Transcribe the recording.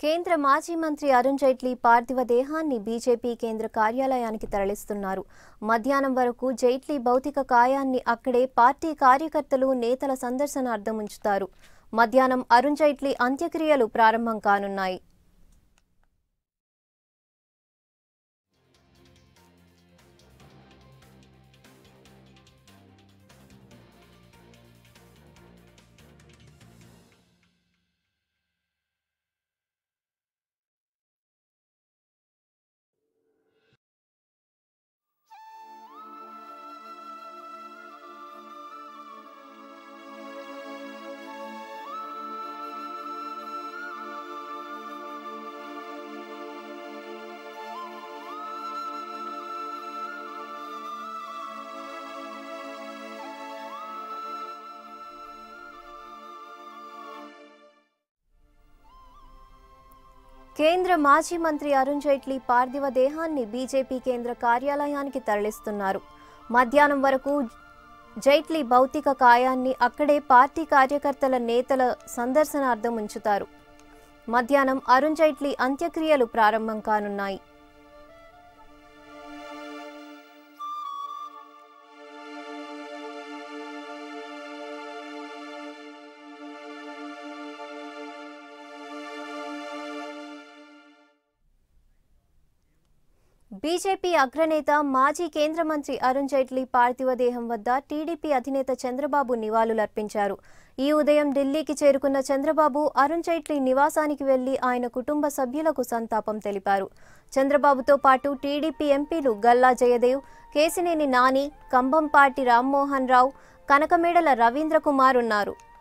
కేంద్ర మాజీ మంత్రి అరుణ్ జైట్లీ పార్థివ దేహాన్ని బీజేపీ కేంద్ర కార్యాలయానికి తరలిస్తున్నారు మధ్యాహ్నం వరకు జైట్లీ భౌతిక కాయాన్ని అక్కడే పార్టీ కార్యకర్తలు నేతల సందర్శనార్థం ఉంచుతారు మధ్యాహ్నం అరుణ్ జైట్లీ అంత్యక్రియలు ప్రారంభం కానున్నాయి కేంద్ర మాజీ మంత్రి అరుణ్ జైట్లీ పార్థివ దేహాన్ని బీజేపీ కేంద్ర కార్యాలయానికి తరలిస్తున్నారు మధ్యాహ్నం వరకు జైట్లీ భౌతిక కాయాన్ని అక్కడే పార్టీ కార్యకర్తల నేతల సందర్శనార్థం ఉంచుతారు మధ్యాహ్నం అరుణ్ జైట్లీ అంత్యక్రియలు ప్రారంభం కానున్నాయి బీజేపీ అగ్రనేత మాజీ కేంద్ర మంత్రి అరుణ్ జైట్లీ పార్థివ దేహం వద్ద టీడీపీ అధినేత చంద్రబాబు నివాళులర్పించారు ఈ ఉదయం ఢిల్లీకి చేరుకున్న చంద్రబాబు అరుణ్ జైట్లీ నివాసానికి వెళ్లి ఆయన కుటుంబ సభ్యులకు సంతాపం తెలిపారు చంద్రబాబుతో పాటు టీడీపీ ఎంపీలు గల్లా జయదేవ్ కేసినేని నాని కంభంపాటి రామ్మోహన్ రావు కనకమేడల రవీంద్ర కుమార్ ఉన్నారు